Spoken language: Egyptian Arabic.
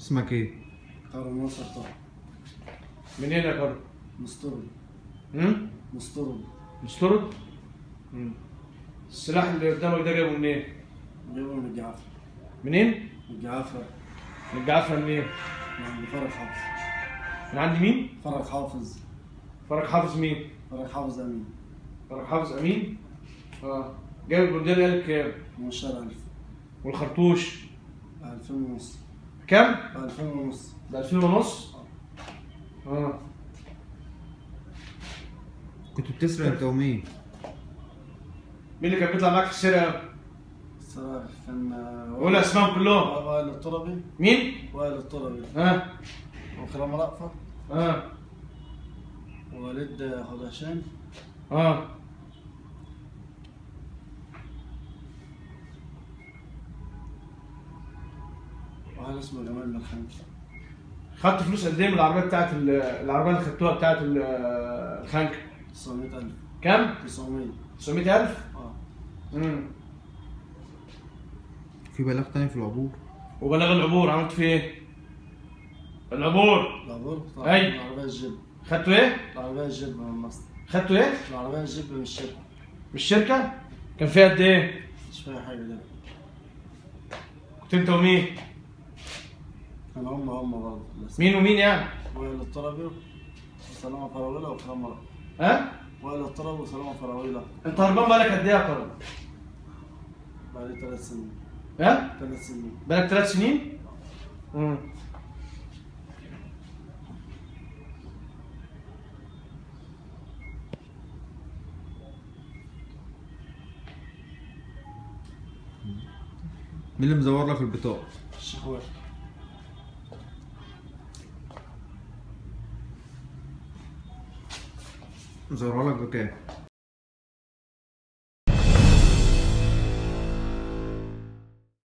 اسمك ايه؟ كرم ناصر طه منين يا كرم؟ مسترد امم مسترد مسترد؟ امم السلاح اللي قدامك ده جايبه منين؟ جايبه من الجعفر منين؟ من الجعفر من الجعفره منين؟ من عند فرج حافظ من عند مين؟ فرج حافظ فرج حافظ مين؟ فرج حافظ امين فرج حافظ امين؟ اه جايب البندقية قالك كام؟ 12000 والخرطوش 2000 ونص كام؟ 2000 ونص ب 2000 ونص؟ اه كنت بتسرق انت ومين؟ مين اللي كان بيطلع معاك في السرقه؟ الصراحة كان قول اسمائهم كلهم وائل الطربي مين؟ وائل الطربي ها؟ وكرم رأفت ها؟ ووليد خداشان ها؟ واحد اسمه جمال ملحمي خدت فلوس قد ايه من العربيه بتاعت ال- العربيه اللي خدتوها بتاعت ال- الخنك 900000 كام 900 900000 اه امم في بلاغ تاني في العبور وبلاغ العبور عملت فيه ايه العبور العبور أي. العربية الجيب خدتوا ايه العربية الجيب من مصر خدتوا ايه العربية الجيب من الشركة من الشركه كان فيها قد ايه مش فيها حاجة ده كنت انت ومين كان هم هم برضه بس مين ومين يعني وائل الطربي وسلامة فراولة وكرم رأفت ها وائل الطربي وسلامة فراولة انت هربان بقالك قد ايه يا كرم بعد ثلاث سنين ها ثلاث سنين بقالك ثلاث سنين امم مين اللي مزور لك البطاقة؟ الشيخ وائل مزورها لك بكام؟